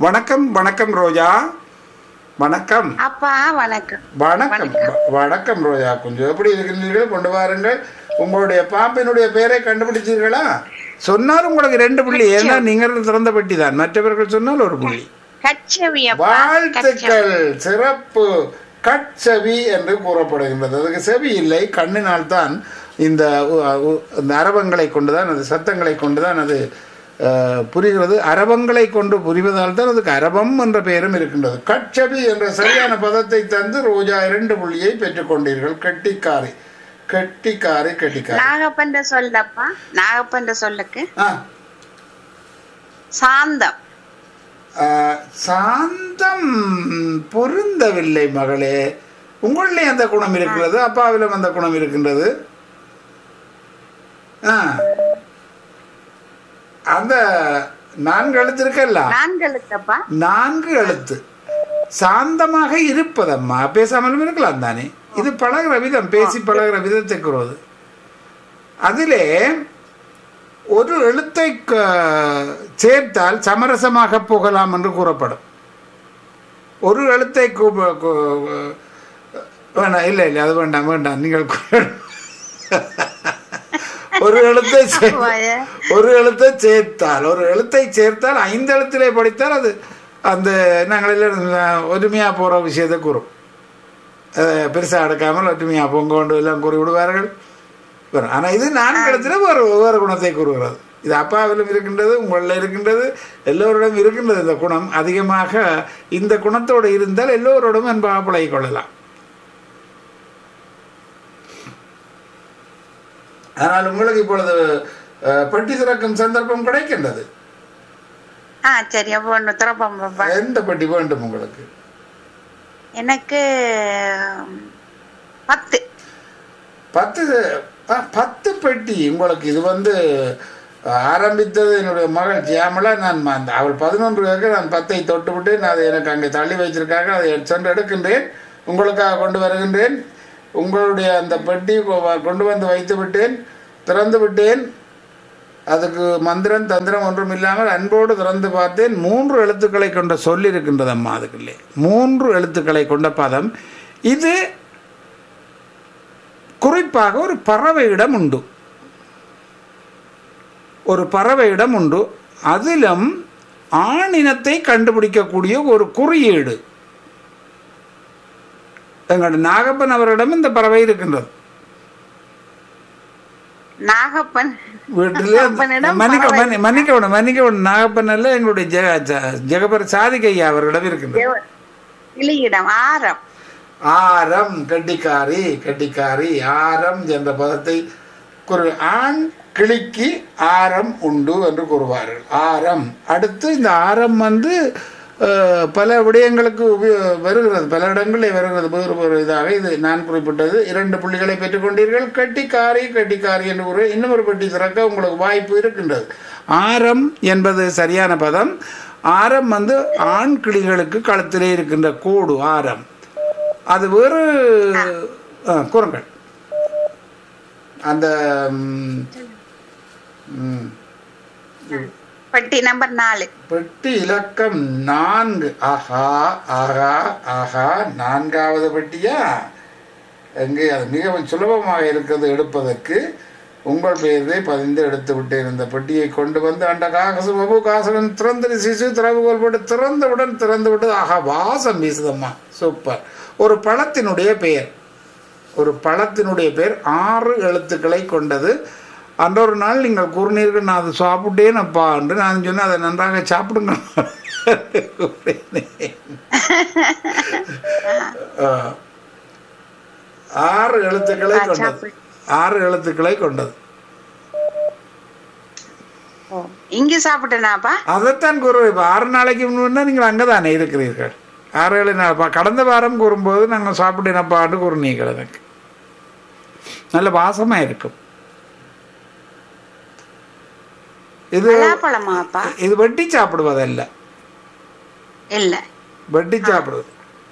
வணக்கம் வணக்கம் ரோஜா வணக்கம் அப்பா வணக்கம் வணக்கம் வ- வணக்கம் ரோஜா கொஞ்சம் எப்படி இருக்கின்றீர்கள் கொண்டு வாருங்கள் உங்களுடைய பாம்பினுடைய பெயரை கண்டுபிடிச்சீர்களா சொன்னால் உங்களுக்கு ரெண்டு புள்ளி ஏன்னா நீங்கள் திறந்த பெட்டி தான் மற்றவர்கள் சொன்னால் ஒரு புள்ளி கச்சவி அப்பா கச்சவி. வாழ்த்துக்கள் சிறப்பு கட்செவி என்று கூறப்படுகின்றது அதுக்கு செவி இல்லை கண்ணினால் தான் இந்த உ- உ- இந்த அரவங்களை கொண்டுதான் அது சத்தங்களை கொண்டுதான் அது அஹ், புரிகிறது அரவங்களை கொண்டு புரிவதால் தான் அதுக்கு அரவம் என்ற பெயரும் இருக்கின்றது கட்செவி என்ற சரியான பதத்தை தந்து ரோஜா இரண்டு புள்ளியை பெற்றுக்கொண்டீர்கள் கெட்டிக்காரி கெட்டிக்காரி கெட்டிக்காரி நாகப்பன்ற சொல்லப்பா நாகப்பன்ற சொல்லுக்கு ஆ சாந்தம் ஆஹ், சாந்தம் பொருந்தவில்லை மகளே உங்களிலே அந்த குணம் இருக்கிறது அப்பாவிலும் அந்த குணம் இருக்கின்றது ஆ. அந்த நான்கு எழுத்து இருக்கல்ல நான்களுக்கப்பா நான்கு எழுத்து சாந்தமாக இருப்பதம்மா பேசாமலும் இருக்கலாம் தானே இது பழகுற விதம் பேசி பழகுற விதத்தை கூறுவது அதிலே ஒரு எழுத்தை க- சேர்த்தால் சமரசமாக போகலாம் என்று கூறப்படும் ஒரு எழுத்தை கூ- கூ- வேண்டாம் இல்லை இல்லை அது வேண்டாம் வேண்டாம் நீங்கள் கூ- ஒரு எழுத்தை சே- ஒரு எழுத்தை சேர்த்தால் ஒரு எழுத்தை சேர்த்தால் ஐந்து எழுத்திலே படித்தால் அது அந்த நாங்கள் எல்லாம் ஒருமையாக போகிற விஷயத்தை கூறும் பெருசாக எடுக்காமல் ஒற்றுமையாக பொங்க கொண்டு எல்லாம் கூறி விடுவார்கள் வரும் ஆனால் இது நான்கு இடத்துல ஒரு ஒவ்வொரு குணத்தை கூறுகிறது இது அப்பாவிலும் இருக்கின்றது உங்களில் இருக்கின்றது எல்லோரிடம் இருக்கின்றது இந்த குணம் அதிகமாக இந்த குணத்தோடு இருந்தால் எல்லோரோடும் அன்பாக பழகிக் கொள்ளலாம் ஆனால் உங்களுக்கு இப்பொழுது அஹ், பெட்டி திறக்கும் சந்தர்ப்பம் கிடைக்கின்றது ஆ சரி அப்போ ஒன்று திறப்போம் பாப்பா எந்த பெட்டி வேண்டும் உங்களுக்கு எனக்கு பத்து பத்து ஆ, பத்து பெட்டி உங்களுக்கு இது வந்து ஆரம்பித்தது என்னுடைய மகள் ஜியாமலா நான் ம- அந்த அவள் பதினொன்று கேட்க நான் பத்தை தொட்டு விட்டு நான் அதை எனக்கு அங்கே தள்ளி வைச்சிருக்காங்க அதை சென்று எடுக்கின்றேன் உங்களுக்காக கொண்டு வருகின்றேன் உங்களுடைய அந்த பெட்டி கொ- கொண்டு வந்து வைத்து விட்டேன் திறந்து விட்டேன் அதுக்கு மந்திரம் தந்திரம் ஒன்றும் இல்லாமல் அன்போடு திறந்து பார்த்தேன் மூன்று எழுத்துக்களை கொண்ட சொல் இருக்கின்றது அம்மா அதுக்குள்ளே மூன்று எழுத்துக்களை கொண்ட பதம் இது குறிப்பாக ஒரு பறவையிடம் உண்டு ஒரு பறவையிடம் உண்டு அதிலும் ஆணினத்தை கண்டுபிடிக்கக்கூடிய ஒரு குறியீடு எங்களோட நாகப்பன் அவரிடம் இந்த பறவை இருக்கின்றது நாகப்பன் வீட்டிலே நாகப்பனிடம் மன்னிக்க பறவை. மன்னி- மன்னிக்கணும் மன்னிக்கணும் நாகப்பன் அல்ல எங்களுடைய ஜெக ஜ- ஜெகபர் சாதிகையா அவரிடம் இருக்கின்றது தேவ- கிளியிடம் ஆரம் ஆரம் கட்டிக்காரி கட்டிக்காரி ஆரம் என்ற பதத்தை குறி ஆண் கிளிக்கு ஆரம் உண்டு என்று கூறுவார்கள் ஆரம் அடுத்து இந்த ஆரம் வந்து அஹ், பல விடயங்களுக்கு உபயோ- வருகிறது பல இடங்களில் வருகிறது வேறு வேறு இதாக இது நான் குறிப்பிட்டது இரண்டு புள்ளிகளை பெற்றுக்கொண்டீர்கள் கட்டிக்காரி கட்டிக்காரி என்று கூறு இன்னும் ஒரு பெட்டி திறக்க உங்களுக்கு வாய்ப்பு இருக்கின்றது ஆரம் என்பது சரியான பதம் ஆரம் வந்து ஆண் கிளிகளுக்கு கழுத்திலே இருக்கின்ற கோடு ஆரம் அது வேறு ஆ, கூறுங்கள் அந்த ம், ம், பெட்டி நம்பர் நாலு பெட்டி இலக்கம் நான்கு ஆஹா ஆஹா ஆஹா நான்காவது பெட்டியா எங்கே அது மிகவும் சுலபமாக இருக்கிறது எடுப்பதற்கு உங்கள் பெயரை பதிந்து எடுத்து விட்டேன் இந்த பெட்டியை கொண்டு வந்து அண்ட காகசு பபு காசகன் திறந்து சிசு திறவுகோல் போட்டு திறந்தவுடன் திறந்து விட்டது ஆஹா வாசம் வீசுதம்மா சூப்பர் ஒரு பழத்தினுடைய பெயர் ஒரு பழத்தினுடைய பெயர் ஆறு எழுத்துக்களை கொண்டது அன்றொரு நாள் நீங்கள் கூறினீர்கள் நான் அதை சாப்பிட்டேன் அப்பா என்று நான் சொன்னேன் அதை நன்றாக சாப்பிடுங்க ஆ. ஆறு எழுத்துக்களை ஆ, கொண்டது சாப்பிடு. ஆறு எழுத்துக்களை கொண்டது ஓ இங்க சாப்பிட்டேனாப்பா அதைத்தான் கூறுவேன் இப்போ ஆறு நாளைக்கு முன்னா நீங்கள் அங்கே தானே இருக்கிறீர்கள் ஆறு ஏழு நாள் பா- கடந்த வாரம் கூறும்போது நாங்கள் சாப்பிட்டேனப்பான்னு கூறுனீர்கள் எனக்கு நல்ல வாசமாக இருக்கும் இது பலாப்பழமாப்பா இது வெட்டி சாப்பிடுவதல்ல இல்ல வெட்டி சாப்பிடுவது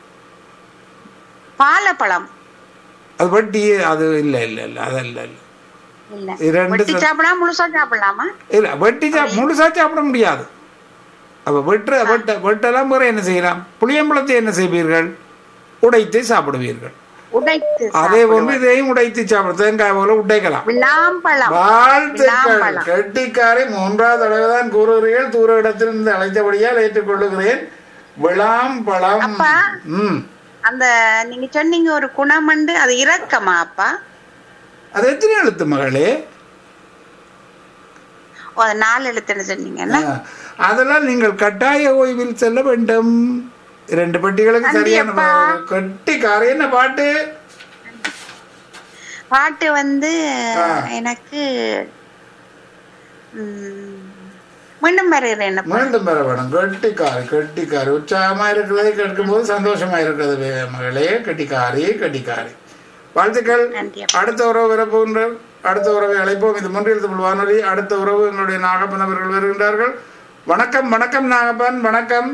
பாலப்பழம் அது வெட்டி அது இல்லை இல்லை இல்லை அதல்ல இல்லை இல்ல இரண்டு வெட்டி சாப்பிடாம முழுசா சாப்பிடலாமா இல்லை வெட்டி சா முழுசா சாப்பிட முடியாது அப்ப வெட்ட வெட்ட வெட்டலாம் வேற என்ன செய்யலாம் புளியம்பழத்தை என்ன செய்வீர்கள் உடைத்து சாப்பிடுவீர்கள் உடைத்து அதே போன்று இதையும் உடைத்து சாப்பிட தேங்காய் போல உடைக்கலாம் விளாம்பழம் வாழ்த்துக்கள் விளாம்பழம். கெட்டிக்காரை மூன்றாவது தடவை தான் கூறுகிறீர்கள் தூர இடத்திலிருந்து அழைத்தபடியால் ஏற்றுக்கொள்ளுகிறேன் விளாம்பழம் அப்பா. ம் அந்த நீங்க சொன்னீங்க ஒரு குணமண்டு அது இரக்கமா அப்பா அது எத்தனை எழுத்து மகளே ஓ அது நாலு எழுத்துன்னு சொன்னீங்கன்னா ஆ, அதெல்லாம் நீங்கள் கட்டாய ஓய்வில் செல்ல வேண்டும் இரண்டு பெட்டிகளுக்கு சரியான நன்றியப்பா. பதில். கெட்டிக்காரை என்ன பாட்டு பாட்டு வந்து ஆ. எனக்கு ம், மீண்டும் வருகிறேன் அப்பா. மீண்டும் பெற வேணும் கெட்டிக்காரி கெட்டிக்காரி உற்சாகமா இருக்கிறதை கேட்கும்போது சந்தோஷமா இருக்கிறது வே- மகளே கெட்டிக்காரி கெட்டிக்காரி வாழ்த்துக்கள் நன்றி அடுத்த உறவு வரப்போகின்ற அடுத்த உறவை அழைப்போம் இது மூன்றில் தமிழ் வானொலி அடுத்த உறவு எங்களுடைய நாகப்பன் அவர்கள் வருகின்றார்கள் வணக்கம் வணக்கம் நாகப்பன் வணக்கம்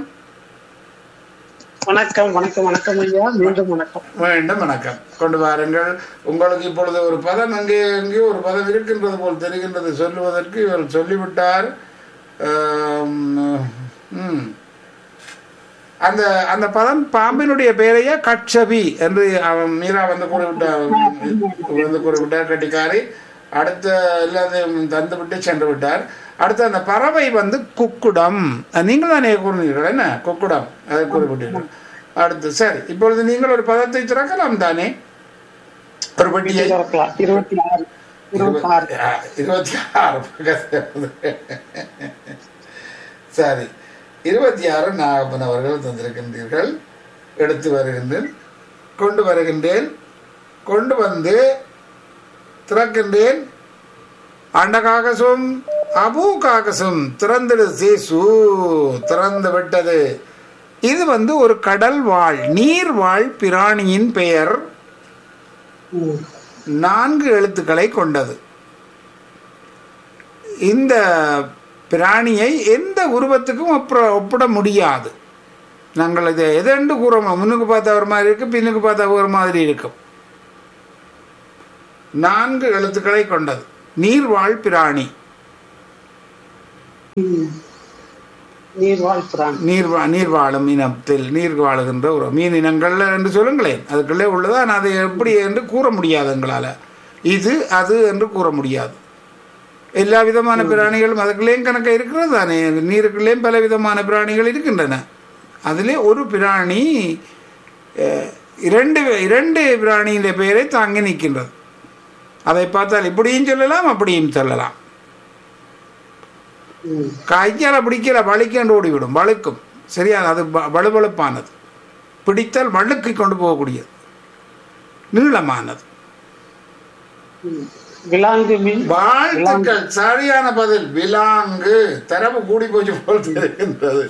வணக்கம் வணக்கம் வணக்கம் ஐயா மீண்டும் வணக்கம் மீண்டும் வணக்கம் கொண்டு வாருங்கள் உங்களுக்கு இப்பொழுது ஒரு பதம் அங்கே எங்கேயோ ஒரு பதம் இருக்கின்றது போல் தெரிகின்றது சொல்லுவதற்கு இவர் சொல்லிவிட்டார் ஆம், ம். அந்த அந்த பதம் பாம்பினுடைய பெயரையே கட்சபி என்று அவன் மீரா வந்து கூறிவிட்டார் வந்து கூறிவிட்டார் கட்டிக்காரி அடுத்த எல்லாத்தையும் தந்து விட்டு சென்று விட்டார் அடுத்து அந்த பறவை வந்து குக்குடம் அஹ் நீங்கள் தானே கூறினீர்கள் என்ன குக்குடம் அதை குறிப்பிட்டீர்கள் அடுத்து சரி இப்பொழுது நீங்கள் ஒரு பதத்தை திறக்கலாம் தானே ஒரு பெட்டியை திறக்கலாம் இருபத்தி ஆறு இருபத்தி ஆறு ஆ, இருபத்தி ஆறு பக்கத்து. சரி இருபத்தி ஆறு நாகப்பன் அவர்கள் தந்திருக்கின்றீர்கள் எடுத்து வருகின்றேன் கொண்டு வருகின்றேன் கொண்டு வந்து திறக்கின்றேன் அண்டகாகசும் அபு காகசும் திறந்துடு சேசு திறந்து விட்டது இது வந்து ஒரு கடல் வாழ் நீர் வாழ் பிராணியின் பெயர் ம். நான்கு எழுத்துக்களை கொண்டது இந்த பிராணியை எந்த உருவத்துக்கும் ஒப்புற ஒப்பிட முடியாது நாங்கள் இதை எதென்று கூறோம் முன்னுக்கு பார்த்தா ஒரு மாதிரி இருக்கு பின்னுக்கு பார்த்தா ஒரு மாதிரி இருக்கும் நான்கு எழுத்துக்களை கொண்டது நீர்வாழ் பிராணி ம். நீர்வாழ் பிராணி நீர் வா- நீர் வாழும் இனத்தில் நீர் வாழுகின்ற ஒரு மீன் இனங்கள்ல என்று சொல்லுங்களேன் அதுக்குள்ளே உள்ளது ஆனால் அதை எப்படி என்று கூற முடியாது எங்களால் இது அது என்று கூற முடியாது எல்லா விதமான பிராணிகளும் அதுக்குள்ளேயும் கணக்கு இருக்கிறது தானே நீருக்குள்ளேயும் பல விதமான பிராணிகள் இருக்கின்றன அதிலே ஒரு பிராணி அஹ், இரண்டு இரண்டு பிராணியின் பெயரை தாங்கி நிற்கின்றது அதை பார்த்தால் இப்படியும் சொல்லலாம் அப்படியும் சொல்லலாம் ம். கையால பிடிக்கல வலிக்கண்டு ஓடிவிடும் வழுக்கும் சரியா அது வ- வழுவழுப்பானது பிடித்தால் வழுக்கி கொண்டு போகக்கூடியது நீளமானது ம். விலாங்கு மீன் வாழ்த்துக்கள் சரியான பதில் விலாங்கு தரவு கூடி போச்சு போல் தெரிகின்றது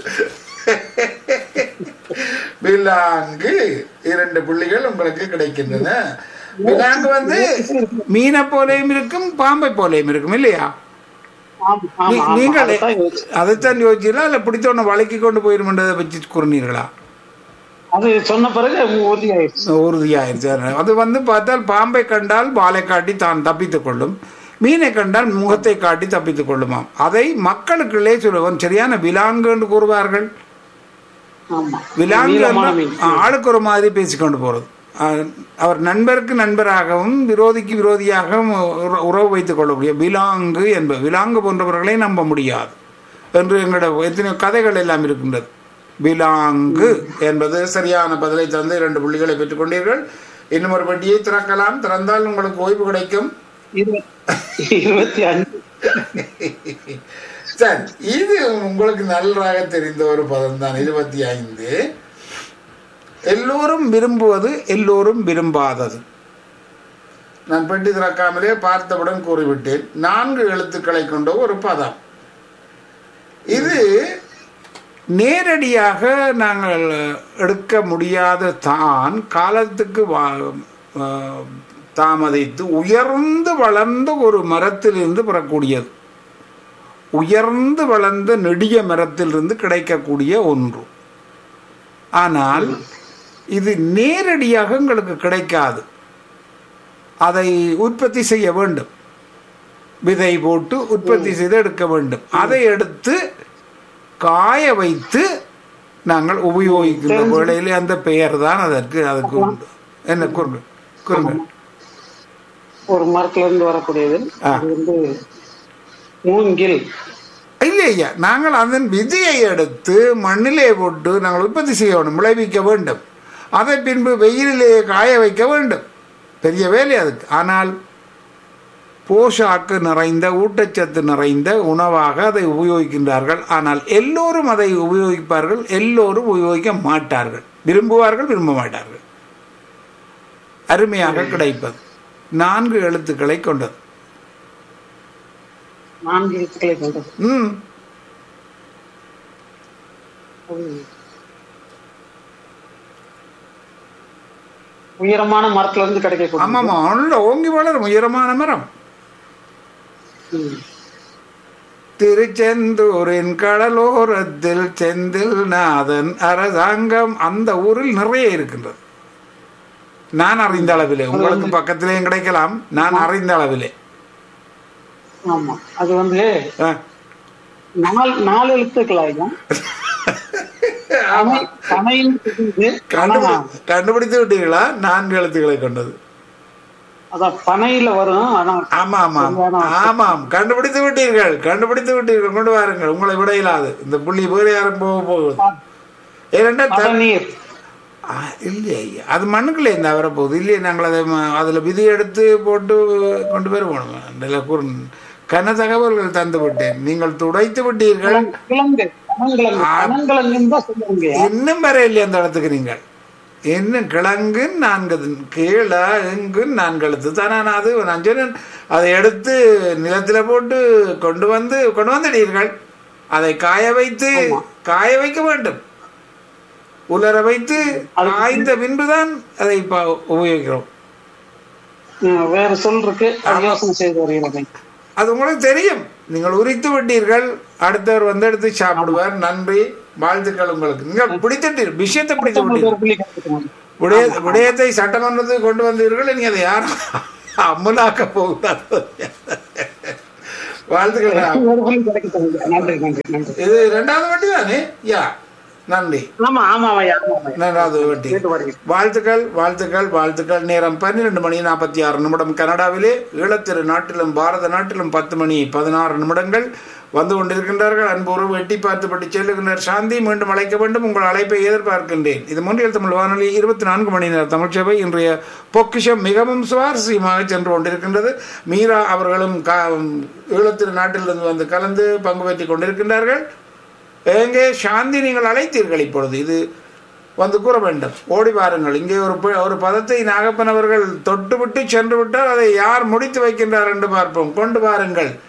விலாங்கு இரண்டு புள்ளிகள் உங்களுக்கு கிடைக்கின்றன விலாங்கு வந்து மீனை போலையும் இருக்கும் பாம்பை போலையும் இருக்கும் இல்லையா ஆமா, ஆமா, நீ- ஆமா. நீங்கள் அதைத்தான் யோசிச்சேன். அதைத்தான் யோசிச்சீங்களா இல்ல பிடித்தவனை வழக்கி கொண்டு போயிருமென்றதை வச்சு கூறினீர்களா அது சொன்ன பிறகு உறுதியாயிடுச்சு உறுதியாயிருச்சு அது வந்து பார்த்தால் பாம்பை கண்டால் வாலை காட்டி தான் தப்பித்துக் கொள்ளும் மீனை கண்டால் முகத்தை காட்டி தப்பித்துக் கொள்ளுமாம் அதை மக்களுக்குள்ளே சொல்லுவோம் சரியான விலாங்கு என்று கூறுவார்கள் ஆமா விலாங்கு நீளமான என்றால், மீன் ஆ, ஆளுக்கு ஒரு மாதிரி பேசிக்கொண்டு போறது ஆ, அவர் நண்பருக்கு நண்பராகவும் விரோதிக்கு விரோதியாகவும் உற- உறவு வைத்துக் கொள்ளக்கூடிய விலாங்கு என்பது விலாங்கு போன்றவர்களை நம்ப முடியாது என்று எங்களோட எத்தனை கதைகள் எல்லாம் இருக்கின்றது விலாங்கு என்பது சரியான பதிலை தந்து இரண்டு புள்ளிகளை பெற்றுக்கொண்டீர்கள் இன்னும் ஒரு பெட்டியை திறக்கலாம் திறந்தால் உங்களுக்கு ஓய்வு கிடைக்கும் இருபத்தி இருபத்தி அஞ்சு சரி இது உங்களுக்கு நன்றாக தெரிந்த ஒரு பதம் தான் இருபத்தி ஐந்து எல்லோரும் விரும்புவது எல்லோரும் விரும்பாதது நான் பெட்டி திறக்காமலே பார்த்தவுடன் கூறிவிட்டேன் நான்கு எழுத்துக்களை கொண்ட ஒரு பதம் இது நேரடியாக நாங்கள் எடுக்க முடியாத தான் காலத்துக்கு வா- ஆ, தாமதித்து உயர்ந்து வளர்ந்த ஒரு மரத்திலிருந்து பெறக்கூடியது உயர்ந்து வளர்ந்த நெடிய மரத்திலிருந்து கிடைக்கக்கூடிய ஒன்று ஆனால் இது நேரடியாக எங்களுக்கு கிடைக்காது அதை உற்பத்தி செய்ய வேண்டும் விதை போட்டு உற்பத்தி செய்து எடுக்க வேண்டும் அதை எடுத்து காய வைத்து நாங்கள் உபயோகிக்கின்ற வேளையிலே அந்த பெயர் தான் அதற்கு அதுக்கு உண்டு என்ன குறுங்க குறுங்க ஒரு மரத்துல இருந்து வரக்கூடியது ஆ. அது வந்து மூங்கில் இல்லை ஐயா நாங்கள் அதன் விதையை எடுத்து மண்ணிலே போட்டு நாங்கள் உற்பத்தி செய்ய வேண்டும் விளைவிக்க வேண்டும் அதை பின்பு வெயிலிலே காய வைக்க வேண்டும் பெரிய வேலை அதுக்கு ஆனால் போஷாக்கு நிறைந்த ஊட்டச்சத்து நிறைந்த உணவாக அதை உபயோகிக்கின்றார்கள் ஆனால் எல்லோரும் அதை உபயோகிப்பார்கள் எல்லோரும் உபயோகிக்க மாட்டார்கள் விரும்புவார்கள் விரும்ப மாட்டார்கள் அருமையாக கிடைப்பது நான்கு எழுத்துக்களை கொண்டது நான்கு எழுத்துக்களை கொண்டது ம் அது உயரமான மரத்துல இருந்து கிடைக்கக்கூடிய ஆமாமா நல்ல ஓங்கி வளரும் உயரமான மரம் ம். திருச்செந்தூரின் கடலோரத்தில் செந்தில் நாதன் அரசாங்கம் அந்த ஊரில் நிறைய இருக்கின்றது நான் அறிந்த அளவிலே உங்களுக்கு பக்கத்திலேயும் கிடைக்கலாம் நான் அறிந்த அளவிலே ஆமா அது வந்து ஆ. நாலு நாலு எழுத்துக்கள் ஆகும் ஆமா. பனைன்னு தெரியுது ஆனா கண்டுபிடி- கண்டுபிடித்து விட்டீர்களா நான்கு எழுத்துக்களை கொண்டது அதான் பனையில வரும் ஆனா ஆமா ஆமாம் ஆமாம் கண்டுபிடித்து விட்டீர்கள் கண்டுபிடித்து விட்டீர்கள் கொண்டு வாருங்கள் உங்களை விட இயலாது இந்த புள்ளி வேறு யாரும் போக போகுது ஏனென்றா த- பதநீர் ஆ, இல்லையே ஐயா அது மண்ணுக்குள்ளே இந்த வரப்போகுது இல்லையே நாங்கள் அதை ம- அதில் விதி எடுத்து போட்டு கொண்டு போய் போகணும் அதில் கூறு கன தகவல்கள் தந்து விட்டேன் நீங்கள் துடைத்து விட்டீர்கள் கிழங்கு பனங்கிழங்கு பனங்கிழங்குன்னு தான் சொல்லுவாங்க இன்னும் வர இல்லையே அந்த இடத்துக்கு நீங்கள் இன்னும் கிழங்கு நான்கு கீழே எங்கு நான்கு எழுத்து தானே நான் அது நான் சொன்னேன் அதை எடுத்து நிலத்தில் போட்டு கொண்டு வந்து கொண்டு வந்துட்டீர்கள் அதை காய வைத்து காய வைக்க வேண்டும் உலர வைத்து காய்ந்த பின்புதான் அதை இப்போ உபயோகிக்கிறோம் ம், வேற சொல் இருக்கு அது யோசனை செய்து வருகிறது அது உங்களுக்கு தெரியும் நீங்கள் உரித்து விட்டீர்கள் அடுத்தவர் வந்து எடுத்து சாப்பிடுவார் நன்றி வாழ்த்துக்கள் உங்களுக்கு நீங்கள் பிடித்துட்டீர்கள் விஷயத்தை பிடித்து விட்டீர்கள் ஒரு புள்ளி கிடைச்சிட்டு விடய விடயத்தை சட்டமன்றத்துக்கு கொண்டு வந்தீர்கள் நீங்க அதை யாரும் அம்மலாக்க போகக்கூடாது வாழ்த்துக்கள் ஒரு புள்ளி கிடைக்கிட்டு நன்றி நன்றி நன்றி இது ரெண்டாவது வட்டி தானே யா நன்றி ஆமா ஆமா ஐயா ஆமா ஐயா ரெண்டாவது வட்டி கேட்டு வருகிறேன் வாழ்த்துக்கள் வாழ்த்துக்கள் வாழ்த்துக்கள் நேரம் பன்னிரெண்டு மணி நாற்பத்தி ஆறு நிமிடம் கனடாவிலே ஈழத்திரு நாட்டிலும் பாரத நாட்டிலும் பத்து மணி பதினாறு நிமிடங்கள் வந்து கொண்டிருக்கின்றார்கள் அன்பு உறவு எட்டி பார்த்துப்பட்டு செல்லுகின்றார் சாந்தி மீண்டும் அழைக்க வேண்டும் உங்கள் அழைப்பை எதிர்பார்க்கின்றேன் இது மூன்றில் தமிழ் வானொலி இருபத்தி நான்கு மணி நேர தமிழ்ச்சபை இன்றைய பொக்கிஷம் மிகவும் சுவாரஸ்யமாக சென்று கொண்டிருக்கின்றது மீரா அவர்களும் கா ஈழத்திரு நாட்டிலிருந்து வந்து கலந்து பங்கு பெற்றுக் கொண்டிருக்கின்றார்கள் எங்கே சாந்தி நீங்கள் அழைத்தீர்கள் இப்பொழுது இது வந்து கூற வேண்டும் ஓடி வாருங்கள் இங்கே ஒரு ப- ஒரு பதத்தை நாகப்பன் அவர்கள் தொட்டுவிட்டு சென்று விட்டால் அதை யார் முடித்து வைக்கின்றார் என்று பார்ப்போம் கொண்டு வாருங்கள்